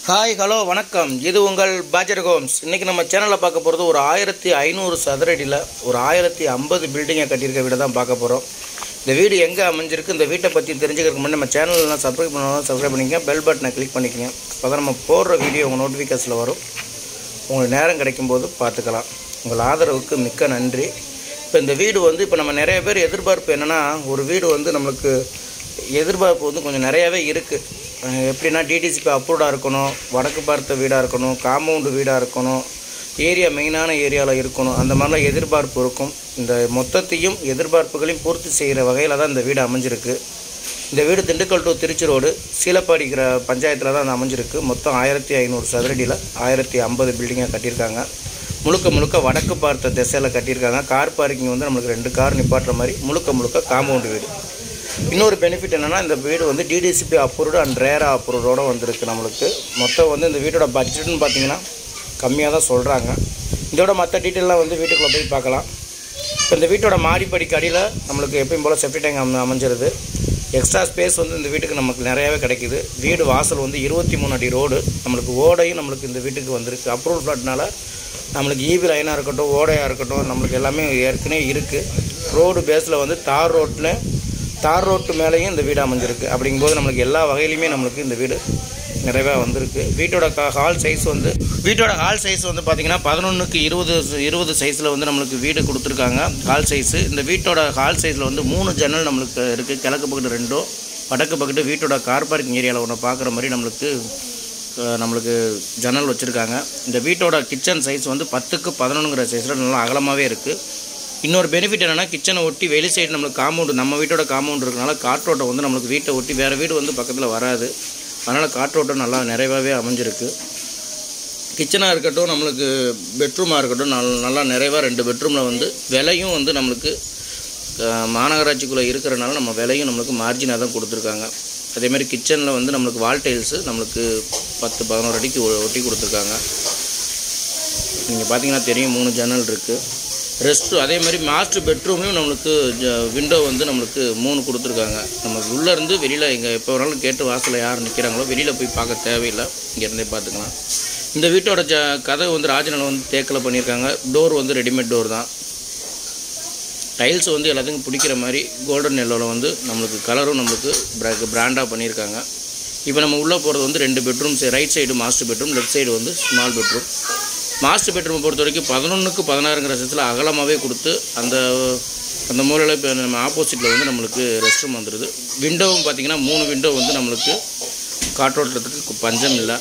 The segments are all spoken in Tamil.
ஹாய் ஹலோ வணக்கம் இது உங்கள் பாஜர் ஹோம்ஸ் இன்றைக்கி நம்ம சேனலில் பார்க்க போகிறது ஒரு ஆயிரத்தி ஐநூறு சதுரடியில் ஒரு ஆயிரத்தி ஐம்பது பில்டிங்கை கட்டியிருக்க வீடை தான் பார்க்க போகிறோம் இந்த வீடு எங்கே அமைஞ்சிருக்கு இந்த வீட்டை பற்றி தெரிஞ்சுக்கிறதுக்கு முன்னாடி நம்ம சேனல்லாம் சப்ஸ்கிரைப் பண்ணணும் சப்ஸ்கிரைப் பண்ணிக்கங்க பெல் பட்டனை கிளிக் பண்ணிக்கங்க அப்போ தான் நம்ம போடுற வீடியோ உங்கள் நோட்டிஃபிகேஷனில் வரும் உங்களுக்கு நேரம் கிடைக்கும்போது பார்த்துக்கலாம் உங்கள் ஆதரவுக்கு மிக்க நன்றி இப்போ இந்த வீடு வந்து இப்போ நம்ம நிறைய பேர் எதிர்பார்ப்பு என்னென்னா ஒரு வீடு வந்து நம்மளுக்கு எதிர்பார்ப்பு வந்து கொஞ்சம் நிறையாவே இருக்குது எப்படின்னா டிடிசிபி அப்ரூவ்டாக இருக்கணும் வடக்கு பார்த்த வீடாக இருக்கணும் காம்பவுண்டு வீடாக இருக்கணும் ஏரியா மெயினான ஏரியாவில் இருக்கணும் அந்த மாதிரிலாம் எதிர்பார்ப்பு இருக்கும் இந்த மொத்தத்தையும் எதிர்பார்ப்புகளையும் பூர்த்தி செய்கிற வகையில் தான் இந்த வீடு அமைஞ்சிருக்கு இந்த வீடு திண்டுக்கல் டு திருச்சி ரோடு சீலப்பாடி கிர பஞ்சாயத்தில் தான் அது அமைஞ்சிருக்கு மொத்தம் ஆயிரத்தி ஐநூறு சதுரடியில் ஆயிரத்தி ஐம்பது பில்டிங்காக கட்டியிருக்காங்க முழுக்க முழுக்க வடக்கு பார்த்த திசையில் கட்டியிருக்காங்க கார் பார்க்கிங் வந்து நம்மளுக்கு ரெண்டு கார் நிப்பாட்டுற மாதிரி முழுக்க முழுக்க காம்பவுண்டு வீடு இன்னொரு பெனிஃபிட் என்னென்னா இந்த வீடு வந்து டிடிசிபி அப்ரூவ்டு அண்ட் ரேரா அப்ரூவ்டோட வந்திருக்கு நம்மளுக்கு மொத்தம் வந்து இந்த வீட்டோட பட்ஜெட்னு பார்த்தீங்கன்னா கம்மியாக தான் சொல்கிறாங்க இதோட மற்ற டீட்டெயிலாம் வந்து வீட்டுக்குள்ளே போய் பார்க்கலாம் இப்போ இந்த வீட்டோட மாடிப்படிக்கு அடியில் நம்மளுக்கு எப்பயும் போல் செப்டி டேங்க் அம அமைஞ்சிருது எக்ஸ்ட்ரா ஸ்பேஸ் வந்து இந்த வீட்டுக்கு நமக்கு நிறையாவே கிடைக்குது வீடு வாசல் வந்து இருபத்தி மூணு அடி ரோடு நம்மளுக்கு ஓடையும் நம்மளுக்கு இந்த வீட்டுக்கு வந்திருக்கு அப்ரூவல் ஃப்ளாட்னால நம்மளுக்கு ஈபி லைனாக இருக்கட்டும் ஓடையாக இருக்கட்டும் நம்மளுக்கு எல்லாமே ஏற்கனவே இருக்குது ரோடு பேஸில் வந்து தார் ரோட்டில் தார் ரோட்டு மேலேயும் இந்த வீடு அமைஞ்சிருக்கு அப்படிங்கும்போது நம்மளுக்கு எல்லா வகையிலையுமே நம்மளுக்கு இந்த வீடு நிறைவாக வந்திருக்கு வீட்டோட கா ஹால் சைஸ் வந்து வீட்டோட ஹால் சைஸ் வந்து பார்த்திங்கன்னா பதினொன்றுக்கு இருபது இருபது சைஸில் வந்து நம்மளுக்கு வீடு கொடுத்துருக்காங்க ஹால் சைஸு இந்த வீட்டோட ஹால் சைஸில் வந்து மூணு ஜன்னல் நம்மளுக்கு இருக்குது கிழக்கு பக்கத்து ரெண்டும் வடக்கு பக்கத்து வீட்டோட கார் பார்க்கிங் ஏரியாவில் ஒன்று பார்க்குற மாதிரி நம்மளுக்கு அஹ், நம்மளுக்கு ஜன்னல் வச்சுருக்காங்க இந்த வீட்டோட கிச்சன் சைஸ் வந்து பத்துக்கு பதினொன்றுங்கிற சைஸில் நல்லா அகலமாகவே இருக்குது இன்னொரு பெனிஃபிட் என்னென்னா கிச்சனை ஒட்டி வெளி சைடு நம்மளுக்கு காம்பவுண்டு நம்ம வீட்டோட காம்பவுண்ட் இருக்கனால காற்றோட்டம் வந்து நம்மளுக்கு வீட்டை ஒட்டி வேறு வீடு வந்து பக்கத்தில் வராது அதனால் காற்றோட்டம் நல்லா நிறைவாகவே அமைஞ்சிருக்கு கிச்சனாக இருக்கட்டும் நம்மளுக்கு பெட்ரூமாக இருக்கட்டும் நல் நல்லா நிறைவாக ரெண்டு பெட்ரூமில் வந்து விலையும் வந்து நம்மளுக்கு அஹ், மாநகராட்சிக்குள்ளே இருக்கிறனால நம்ம விலையும் நம்மளுக்கு மார்ஜினாக தான் கொடுத்துருக்காங்க அதேமாதிரி கிச்சனில் வந்து நம்மளுக்கு வால் டைல்ஸு நம்மளுக்கு பத்து பதினோரு அடிக்கு ஒ- ஒட்டி கொடுத்துருக்காங்க நீங்கள் பார்த்தீங்கன்னா தெரியும் மூணு ஜன்னல் இருக்குது ரெஸ்ட் அதே மாதிரி மாஸ்டர் பெட்ரூம்லையும் நம்மளுக்கு விண்டோ வந்து நம்மளுக்கு மூணு கொடுத்துருக்காங்க நம்ம உள்ளேருந்து வெளியில் எங்கே எப்போ வேணாலும் கேட்டு வாசலில் யார் நிற்கிறாங்களோ வெளியில் போய் பார்க்க தேவையில்லை இங்கேருந்தே பார்த்துக்கலாம் இந்த வீட்டோட ஜ கதவு வந்து ராஜநிலம் வந்து தேக்கில் பண்ணியிருக்காங்க டோர் வந்து ரெடிமேட் டோர் தான் டைல்ஸ் வந்து எல்லாத்துக்கும் பிடிக்கிற மாதிரி கோல்டன் எல்லோவில் வந்து நம்மளுக்கு கலரும் நம்மளுக்கு பிராண்டாக பண்ணியிருக்காங்க இப்போ நம்ம உள்ளே போகிறது வந்து ரெண்டு bedrooms right side master bedroom left side வந்து ஸ்மால் பெட்ரூம் மாஸ்டர் பெட்ரூமை பொறுத்த வரைக்கும் பதினொன்றுக்கு பதினாறுங்கிற சத்தில் அகலமாகவே கொடுத்து அந்த அந்த மூலையில் இப்போ நம்ம ஆப்போசிட்டில் வந்து நம்மளுக்கு ரெஸ்ட் ரூம் வந்துடுது விண்டோவும் பார்த்தீங்கன்னா மூணு விண்டோ வந்து நம்மளுக்கு காற்றோட்டத்துக்கு பஞ்சம் இல்லை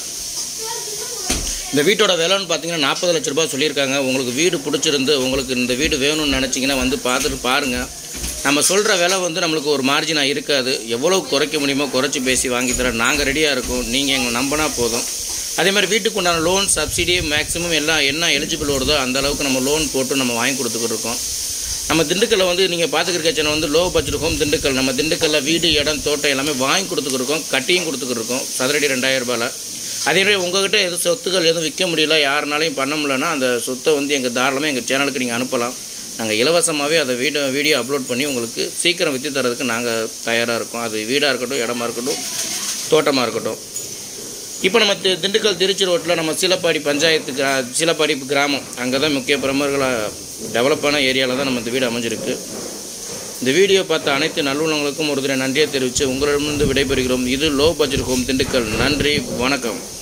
இந்த வீட்டோட விலைன்னு பார்த்தீங்கன்னா நாற்பது லட்ச ரூபாய் சொல்லியிருக்காங்க உங்களுக்கு வீடு பிடிச்சிருந்து உங்களுக்கு இந்த வீடு வேணும்னு நினச்சிங்கன்னா வந்து பார்த்துட்டு பாருங்கள் நம்ம சொல்கிற விலை வந்து நம்மளுக்கு ஒரு மார்ஜினாக இருக்காது எவ்வளோ குறைக்க முடியுமோ குறைச்சி பேசி வாங்கி தரேன் நாங்கள் ரெடியாக இருக்கோம் நீங்கள் எங்களை நம்பினா போதும் அதே மாதிரி வீட்டுக்கு உண்டான லோன் சப்சிடி மேக்ஸிமம் எல்லாம் என்ன எலிஜிபிள் வருதோ அந்த அளவுக்கு நம்ம லோன் போட்டு நம்ம வாங்கி கொடுத்துக்கிட்டு இருக்கோம் நம்ம திண்டுக்கல்ல வந்து நீங்கள் பார்த்துக்கிற சேனல் வந்து லோ பட்ஜெட் ஹோம் திண்டுக்கல் நம்ம திண்டுக்கல்ல வீடு இடம் தோட்டம் எல்லாமே வாங்கி கொடுத்துக்கிருக்கோம் கட்டியும் கொடுத்துக்கிட்டு இருக்கோம் சதுரடி ரெண்டாயிரம் ரூபாயில் அதே மாதிரி உங்ககிட்ட எதுவும் சொத்துக்கள் எதுவும் விற்க முடியல யாருனாலையும் பண்ண முடியலன்னா அந்த சொத்தை வந்து எங்கள் தாராளமாக எங்கள் சேனலுக்கு நீங்கள் அனுப்பலாம் நாங்கள் இலவசமாகவே அதை வீடியோ வீடியோ அப்லோட் பண்ணி உங்களுக்கு சீக்கிரம் விற்று தரதுக்கு நாங்கள் தயாராக இருக்கோம் அது வீடாக இருக்கட்டும் இடமா இருக்கட்டும் தோட்டமாக இருக்கட்டும் இப்போ நம்ம தி- திண்டுக்கல் திருச்சி ரோட்டில் நம்ம சீலப்பாடி பஞ்சாயத்து கிரா சீலப்பாடி கிராமம் அங்கே தான் முக்கிய பிரமுகர்களாக டெவலப்பான ஏரியாவில் தான் நம்ம இந்த வீடு அமைஞ்சிருக்கு இந்த வீடியோ பார்த்த அனைத்து நல்லுள்ளங்களுக்கும் ஒரு தினம் நன்றியை தெரிவித்து உங்களிடமிருந்து விடைபெறுகிறோம் இது லோ பட்ஜெட் ஹோம் திண்டுக்கல் நன்றி வணக்கம்